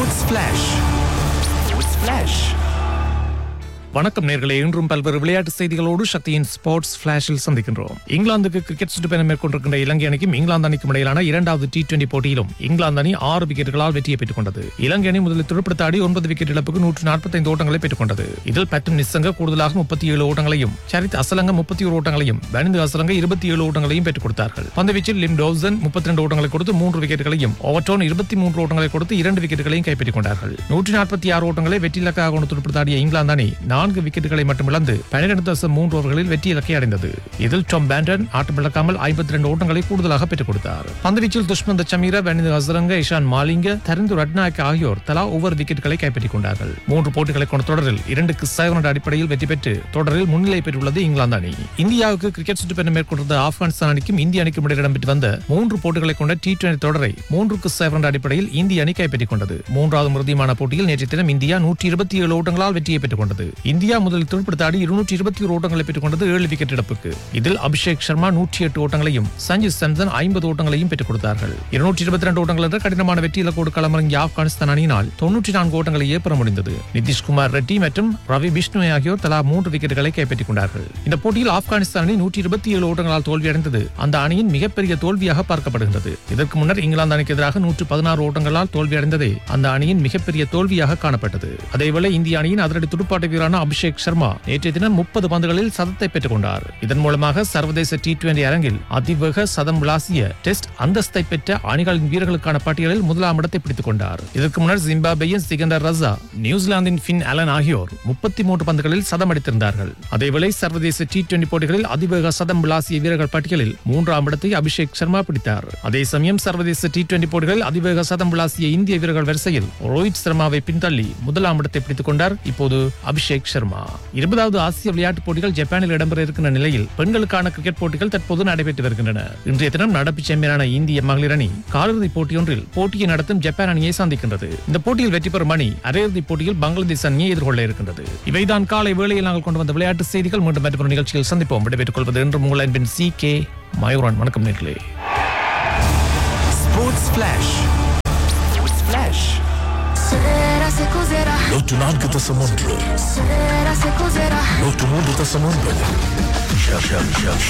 Sports flash sports flash வணக்கம் நேர்களே இன்றும் பல்வேறு விளையாட்டு செய்திகளோடு சக்தியின் ஸ்போர்ட்ஸ் பிளாஷில் சந்திக்கின்றோம் இங்கிலாந்துக்கு கிரிக்கெட் சுற்றுப்பயணம் மேற்கொண்டிருக்கின்ற இலங்கை அணிக்கும் இங்கிலாந்து அணிக்கும் இடையிலான இரண்டாவது டி டுவெண்டி போட்டியிலும் இங்கிலாந்து அணி ஆறு விக்கெட்டுகளால் வெற்றியை பெற்றுக் கொண்டது இலங்கை அணி முதலில் துடுப்படுத்தாடி ஒன்பது விக்கெட் இழப்புக்கு நூற்று நாற்பத்தைந்து ஓட்டங்களை பெற்றுக் கொண்டது இதில் பட்டும் நிசங்க கூடுதலாக முப்பத்தி ஏழு ஓட்டங்களையும் சரித் அசலங்க முப்பத்தி ஒரு ஓட்டங்களையும் பனிந்து அசலங்க இருபத்தி ஏழு ஓட்டங்களையும் பெற்றுக் கொடுத்தார்கள் பந்துவீச்சில் லிம் டோசன் முப்பத்தி ரெண்டு ஓட்டங்களை கொடுத்து மூன்று விக்கெட்டுகளையும் ஓவர்டோன் இருபத்தி மூன்று ஓட்டங்களை கொடுத்து இரண்டு விக்கெட்டுகளையும் கைப்பற்றிக் கொண்டார்கள் நூற்றி நாற்பத்தி ஆறு ஓட்டங்களை வெற்றி இலக்காக கொண்டு துடுப்படுத்தாடிய இங்கிலாந்து அணி நான்கு விக்கெட்டுகளை மட்டும் இழந்து பன்னிரண்டு தசம் மூன்று ஓவர்களில் வெற்றி இலக்கை அடைந்தது இதில் டாம் பேண்டன் ஆட்டமிழக்காமல் ஐம்பத்தி ரெண்டு ஓட்டங்களை கூடுதலாக பெற்றுக் கொடுத்தார் பந்துவீச்சில் துஷ்மந்த சமீர வனிது ஹசரங்க இஷான் மாலிங்க தரிந்து ரட்நாயக் ஆகியோர் தலா ஒவ்வொரு விக்கெட்டுகளை கைப்பற்றிக் கொண்டார்கள் மூன்று போட்டிகளை கொண்ட தொடரில் இரண்டுக்கு சைவன் என்ற அடிப்படையில் வெற்றி பெற்று தொடரில் முன்னிலை பெற்றுள்ளது இங்கிலாந்து அணி இந்தியாவுக்கு கிரிக்கெட் சுற்றுப்பயணம் மேற்கொண்டிருந்த ஆப்கானிஸ்தான் அணிக்கும் இந்திய அணிக்கும் இடையில் இடம்பெற்று வந்த மூன்று போட்டிகளை கொண்ட டி டுவெண்டி தொடரை மூன்றுக்கு சைவன் என்ற அடிப்படையில் இந்திய அணி கைப்பற்றிக் கொண்டது மூன்றாவது உறுதியான போட்டியில் நேற்றைய தினம் இந்தியா நூற்றி இருபத்தி ஏழு ஓட்டங்களால் வெற்றியை பெற்றுக் கொண்டது இந்தியா முதலில் துடுப்படுத்தாடி இருநூற்றி இருபத்தி ஒரு ஓட்டங்களை பெற்றுக் கொண்டது ஏழு விக்கெட் இழப்புக்கு இதில் அபிஷேக் சர்மா நூற்றி எட்டு ஓட்டங்களையும் சஞ்சு சாம்சன் ஐம்பது ஓட்டங்களையும் பெற்றுக் கொடுத்தார்கள் இருநூற்றி இருபத்தி ரெண்டு ஓட்டங்கள் என்ற கடினமான வெற்றி இலக்கோடு களமிறங்கிய ஆப்கானிஸ்தான் அணியினால் தொன்னூற்றி நான்கு ஓட்டங்களையே பெற முடிந்தது நிதிஷ்குமார் ரெட்டி மற்றும் ரவி பிஷ்ணு ஆகியோர் தலா மூன்று விக்கெட்டுகளை கைப்பற்றிக் கொண்டார்கள் இந்த போட்டியில் ஆப்கானிஸ்தான் அணி நூற்றி இருபத்தி ஏழு ஓட்டங்களால் தோல்வியடைந்தது அந்த அணியின் மிகப்பெரிய தோல்வியாக பார்க்கப்படுகிறது இதற்கு முன்னர் இங்கிலாந்து அணிக்கு எதிராக நூற்று பதினாறு ஓட்டங்களால் தோல்வியடைந்ததே அந்த அணியின் மிகப்பெரிய தோல்வியாக காணப்பட்டது அதேவேளை இந்திய அணியின் அதிரடி துடுப்பாட்ட வீரரான அபிஷேக் சர்மா நேற்றைய தினம் முப்பது பந்துகளில் சதத்தை பெற்றுக் கொண்டார் இதன் மூலமாக சர்வதேச டி டுவெண்டி அரங்கில் அதிவேக சதம் விளாசிய டெஸ்ட் அந்தஸ்தை பெற்ற அணிகளின் வீரர்களுக்கான பட்டியலில் முதலாம் இடத்தை பிடித்துக் கொண்டார் இதற்கு முன்னர் ஜிம்பாபேயின் சிகண்டர் ரஸா நியூசிலாந்தின் ஃபின் அலன் ஆகியோர் முப்பத்தி மூன்று பந்துகளில் சதம் அடித்திருந்தார்கள் அதேவேளை சர்வதேச டி டுவெண்டி போட்டிகளில் அதிவேக சதம் விளாசிய வீரர்கள் பட்டியலில் மூன்றாம் இடத்தை அபிஷேக் சர்மா பிடித்தார் அதே சமயம் சர்வதேச டி டுவெண்டி போட்டிகளில் அதிவேக சதம் விளாசிய இந்திய வீரர்கள் வரிசையில் ரோஹித் சர்மாவை பின்தள்ளி முதலாம் இடத்தை பிடித்துக் கொண்டார் இப்போது அபிஷேக் சர்மா இருபதாவது ஆசிய விளையாட்டுப் போட்டிகள் ஜப்பானில் இடம்பெற இருக்கின்ற நிலையில் பெண்களுக்கான கிரிக்கெட் போட்டிகள் தற்போது நடைபெற்று வருகின்றன இன்றைய தினம் நடப்பு சாம்பியனான இந்திய மகளிர் அணி காலிறுதிப் போட்டியொன்றில் போட்டியை நடத்தும் ஜப்பான் அணியை சந்திக்கின்றது இந்த போட்டியில் வெற்றி பெறும் அணி அரையிறுதிப் போட்டியில் பங்களாதேஷ் அணியை எதிர்கொள்ள இருக்கின்றது இவைதான் காலை வேளையில் நாங்கள் கொண்டு வந்த விளையாட்டு செய்திகள் மீண்டும் மற்றொரு நிகழ்ச்சியில் சந்திப்போம் விடைபெற்றுக் கொள்வது என்று உங்கள் அன்பின் சி கே மயூரன் வணக்கம் நேர்களே sports flash sports flash Será se cozerá, நூற்று நான்கு தசம் ஒன்று será se cozerá. நூற்று மூன்று தசம் ஒன்பது ஷ- ஷ- ஷ-